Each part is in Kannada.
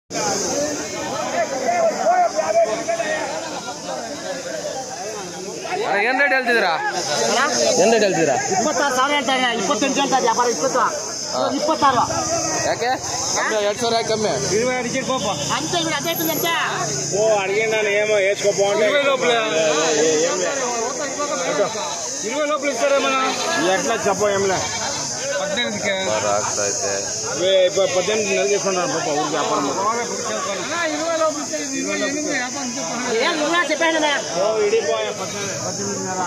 ಅಣ್ಣ ಏನ್ ರೇಟ್ ಹೇಳ್ತಿದ್ದೀರಾ ಏನ್ ರೇಟ್ ಹೇಳ್ತಿದ್ದೀರಾ ಇಪ್ಪತ್ತಾರು ಸಾವಿರ ಹೇಳ್ತಾರೆ ಇಪ್ಪತ್ತೆಂಟು ಹೇಳ್ತಾರೆ ವ್ಯಾಪಾರ ಇಪ್ಪತ್ತು ಇಪ್ಪತ್ತಾರು ಯಾಕೆ ಕಮ್ಮಿ ಎರಡ್ ಸಾವಿರ ಯಾಕೆ ಕಮ್ಮಿ ಅಂತ ಇವ್ರು ಅದೇ ಅಂತ ఓ అడిగిండాను ఏమో వేసుకోపోండి ఇరవై లోపల ఇరవై లోపల ఇస్తారేమన్నా ఎట్లా చెప్ప ఏంలే పద్దెనిమిదికి ಬರ ಆಗ್ತೈತೆ పద్దెనిమిది నెలలు చేసుకున్నాను పాప ఊరికి వ్యాపారం ఏం నువ్వు చెప్పాను ఓ ఇడిపోయా పద్దెనిమిది పద్దెనిమిదిన్నర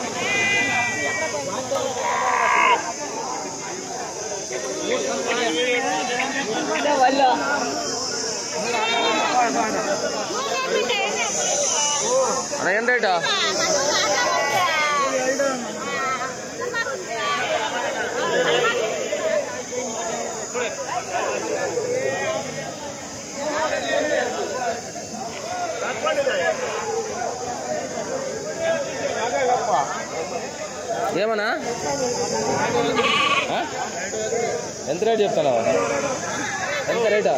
ಅಣ್ಣ ಏನ್ ರೇಟ್ ఏమన్నా ఆ? ఎంత రేట్ చెప్తున్నావు ఎంత రేటా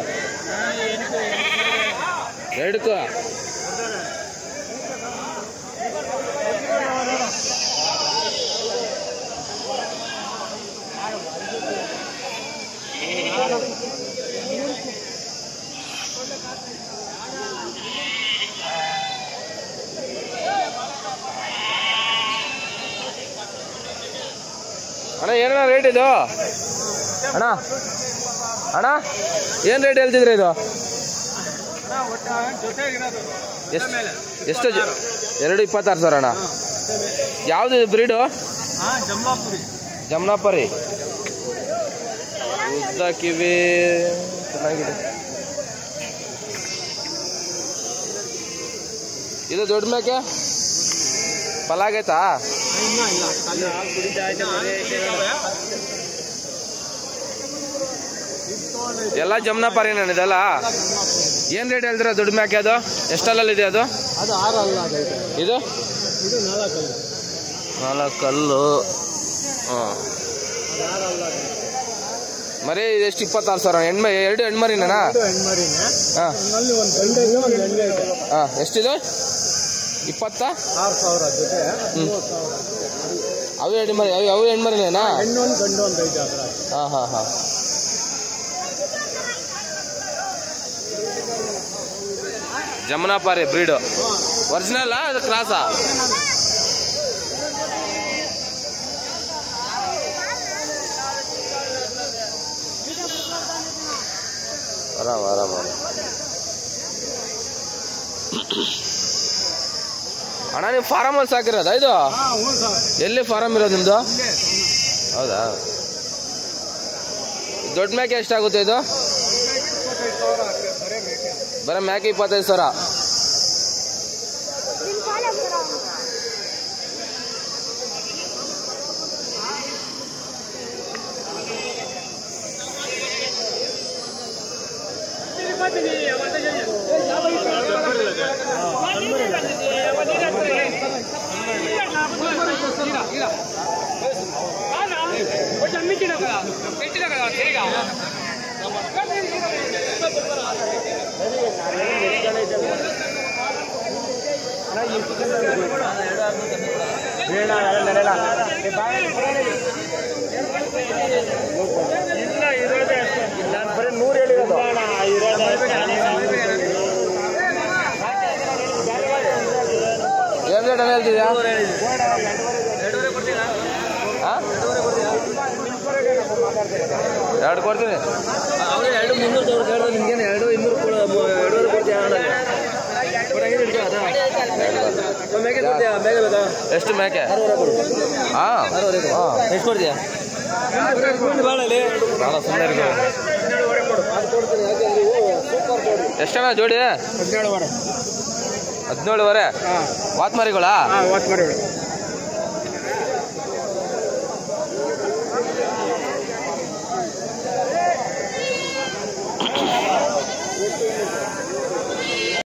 ಎರಡಕ್ಕೂ ಅಣ್ಣ ಏನಣ್ಣ ರೇಟ್ ಇದು ಅಣ್ಣ ಅಣ್ಣ ಏನು ರೇಟ್ ಹೇಳ್ತಿದ್ರಿ ಇದು ಎಷ್ಟು ಎಷ್ಟು ಜ- ಎರಡು ಇಪ್ಪತ್ತಾರು ಸಾವಿರ ಅಣ್ಣ ಯಾವುದು ಬ್ರೀಡು ಜಮ್ನಾಪರಿ ಉದ್ದ ಕಿವಿ ಚೆನ್ನಾಗಿದೆ ಇದು ದೊಡ್ಡ ಮೇಕೆ ಫಲಾಗೈತಾ ಎಲ್ಲ ಜಮ್ನಾಪರಿ ನಾನು ಇದೆಲ್ಲ ಏನ್ ರೇಟ್ ಹೇಳ್ತೀರಾ ದುಡ್ಡು ಮ್ಯಾಕೆ ಅದು ಎಷ್ಟಲ್ಲಲ್ಲಿ ಇದೆ ಅದು ಅದು ಆರು ಅಲ್ಲ ಇದು ಇದು ನಾಲ್ಕಲ್ಲ ನಾಲ್ಕಲ್ಲು ಹಾಂ ಮರಿ ಎಷ್ಟು ಇಪ್ಪತ್ತಾರು ಸಾವಿರ ಹೆಣ್ಮ ಎರಡು ಹೆಣ್ಮರಿನಾ ಇದು ಹೆಣ್ಮರಿನೇ ಹಾಂ ಅಲ್ಲಿ ಒಂದು ಗಂಡು ಇದೆ ಒಂದು ಹೆಣ್ಣು ಇದೆ ಹಾಂ ಎಷ್ಟಿದೆ ಇಪ್ಪತ್ತ ಆರು ಸಾವಿರ ಜೊತೆ ಮೂವತ್ತು ಸಾವಿರ ಅವು ಹೆಣ್ಮರಿ ಅವು ಅವು ಹೆಣ್ಮರಿನೇನಾ ಹೆಣ್ಣು ಒಂದು ಗಂಡು ಒಂದು ಐತೆ ಅದ್ರ ಹಾಂ ಹಾಂ ಹಾಂ ಜಮನಾಪಾರಿ ಬ್ರೀಡು ಒರಿಜಿನಲ್ ಅದು ಕ್ರಾಸಾ ಆರಾಮ ಆರಾಮ ಅಣ್ಣ ನೀವು ಫಾರಮಲ್ಲಿ ಸಾಕಿರೋದಾ ಇದು ಎಲ್ಲಿ ಫಾರಮ್ ಇರೋದು ನಿಮ್ದು ಹೌದಾ ದೊಡ್ಡ ಮೇಕೆ ಎಷ್ಟಾಗುತ್ತೆ ಇದು ಬರೀ ಮೇಕೆ ಇಪ್ಪತ್ತೈದು ಸಾವಿರ ಇಲ್ಲ ಇರೋದೇ ಅಷ್ಟೇ ನಾನು ಬರೀ ನೂರು ಹೇಳಿರೋದು ಏನ್ ರೇಟ್ ಹೇಳ್ತಿದ್ಯಾ ಆ? ಎರಡು ಕೊಡ್ತೀನಿ ಎರಡು ಮುನ್ನೂರು ಸಾವಿರ ಕೇಳಿದ್ರೆ ನಿಮ್ಗೇನು ಎರಡು ಇನ್ನೂರು ಕೂಡ ಎರಡೂವರೆ ಕೊಡ್ತೀಯ ಮೇಕೆ ಕೊಡ್ತೀಯಾ ಬೇಗ ಬೇಕಾ ಎಷ್ಟು ಮೇಕೆ ಅರವರೆ ಕೊಡು ಹಾ ಅರವರೆ ಹಾ ಎಷ್ಟು ಕೊಡ್ತೀಯಾ ಬಾಳಲ್ಲಿ ಭಾಳ ಸುಮ್ಮನೆ ಇರ್ಬೇಕು ಅದು ಕೊಡ್ತೀನಿ ಯಾಕಂದ್ರೆ ಇವು ಸೂಪರ್ ಕೊಡಿ ಎಷ್ಟಣ್ಣ ಜೋಡಿ ಹದಿನೇಳುವರೆ ಹದಿನೇಳುವರೆ ಹಾಂ ವಾತ್ ಮರಿಗಳಾ ಹಾಂ ಒತ್ತು ಮರಿ